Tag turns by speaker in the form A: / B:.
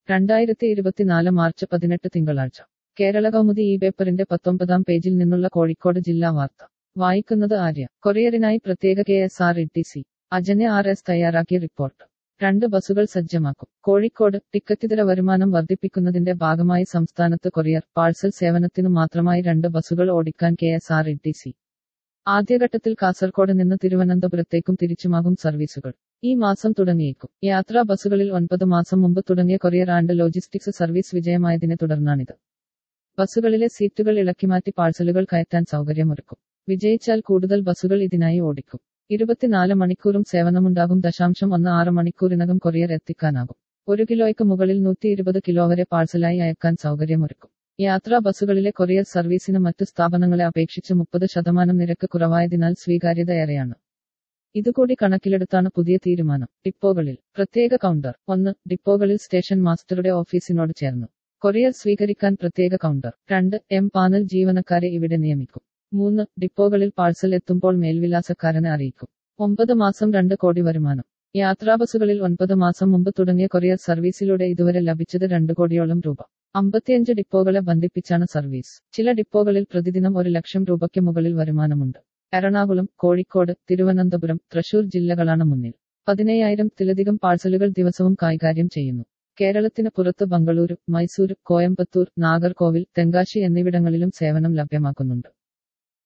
A: രണ്ടായിരത്തി ഇരുപത്തിനാല് മാർച്ച് പതിനെട്ട് തിങ്കളാഴ്ച കേരള കൗമുദി ഈ പേപ്പറിന്റെ പത്തൊമ്പതാം പേജിൽ നിന്നുള്ള കോഴിക്കോട് ജില്ലാ വാർത്ത വായിക്കുന്നത് ആര്യ കൊറിയറിനായി പ്രത്യേക K S R T C Ajanya അജന്യ ആർ എസ് തയ്യാറാക്കിയ റിപ്പോർട്ട് രണ്ട് ബസുകൾ സജ്ജമാക്കും കോഴിക്കോട് ടിക്കറ്റിതര വരുമാനം വർദ്ധിപ്പിക്കുന്നതിന്റെ ഭാഗമായി സംസ്ഥാനത്ത് കൊറിയർ പാഴ്സൽ സേവനത്തിനു മാത്രമായി രണ്ട് ബസുകൾ ഓടിക്കാൻ K S R T C സി ആദ്യഘട്ടത്തിൽ കാസർകോട് നിന്ന് തിരുവനന്തപുരത്തേക്കും തിരിച്ചുമാകും സർവീസുകൾ ഈ മാസം തുടങ്ങിയേക്കും യാത്രാ ബസുകളിൽ ഒൻപത് മാസം മുമ്പ് തുടങ്ങിയ കൊറിയർ ആൻഡ് ലോജിസ്റ്റിക്സ് സർവീസ് വിജയമായതിനെ തുടർന്നാണിത് ബസുകളിലെ സീറ്റുകൾ ഇളക്കിമാറ്റി പാഴ്സലുകൾ കയറ്റാൻ സൗകര്യമൊരുക്കും വിജയിച്ചാൽ കൂടുതൽ ബസുകൾ ഇതിനായി ഓടിക്കും ഇരുപത്തിനാല് മണിക്കൂറും സേവനമുണ്ടാകും ദശാംശം ഒന്ന് ആറ് മണിക്കൂറിനകം കൊറിയർ എത്തിക്കാനാകും ഒരു കിലോയ്ക്ക് മുകളിൽ നൂറ്റി ഇരുപത് കിലോ വരെ പാഴ്സലായി അയക്കാൻ സൗകര്യമൊരുക്കും യാത്രാ ബസുകളിലെ കൊറിയർ സർവീസിന് മറ്റു സ്ഥാപനങ്ങളെ അപേക്ഷിച്ച് മുപ്പത് ശതമാനം നിരക്ക് കുറവായതിനാൽ സ്വീകാര്യത ഏറെയാണ് ഇതുകൂടി കണക്കിലെടുത്താണ് പുതിയ തീരുമാനം ഡിപ്പോകളിൽ പ്രത്യേക കൗണ്ടർ ഒന്ന് ഡിപ്പോകളിൽ സ്റ്റേഷൻ മാസ്റ്ററുടെ ഓഫീസിനോട് ചേർന്നു കൊറിയർ സ്വീകരിക്കാൻ പ്രത്യേക കൗണ്ടർ രണ്ട് എം പാനൽ ജീവനക്കാരെ ഇവിടെ നിയമിക്കും മൂന്ന് ഡിപ്പോകളിൽ പാഴ്സൽ എത്തുമ്പോൾ മേൽവിലാസക്കാരനെ അറിയിക്കും ഒമ്പത് മാസം രണ്ട് കോടി വരുമാനം യാത്രാബസുകളിൽ ഒൻപത് മാസം മുമ്പ് തുടങ്ങിയ കൊറിയർ സർവീസിലൂടെ ഇതുവരെ ലഭിച്ചത് രണ്ട് കോടിയോളം രൂപ അമ്പത്തിയഞ്ച് ഡിപ്പോകളെ ബന്ധിപ്പിച്ചാണ് സർവീസ് ചില ഡിപ്പോകളിൽ പ്രതിദിനം ഒരു ലക്ഷം രൂപയ്ക്ക് മുകളിൽ വരുമാനമുണ്ട് എറണാകുളം കോഴിക്കോട് തിരുവനന്തപുരം തൃശൂർ ജില്ലകളാണ് മുന്നിൽ പതിനയ്യായിരത്തിലധികം പാഴ്സലുകൾ ദിവസവും കൈകാര്യം ചെയ്യുന്നു കേരളത്തിന് പുറത്ത് ബംഗളൂരു മൈസൂർ കോയമ്പത്തൂർ നാഗർകോവിൽ തെങ്കാശി എന്നിവിടങ്ങളിലും സേവനം ലഭ്യമാക്കുന്നുണ്ട്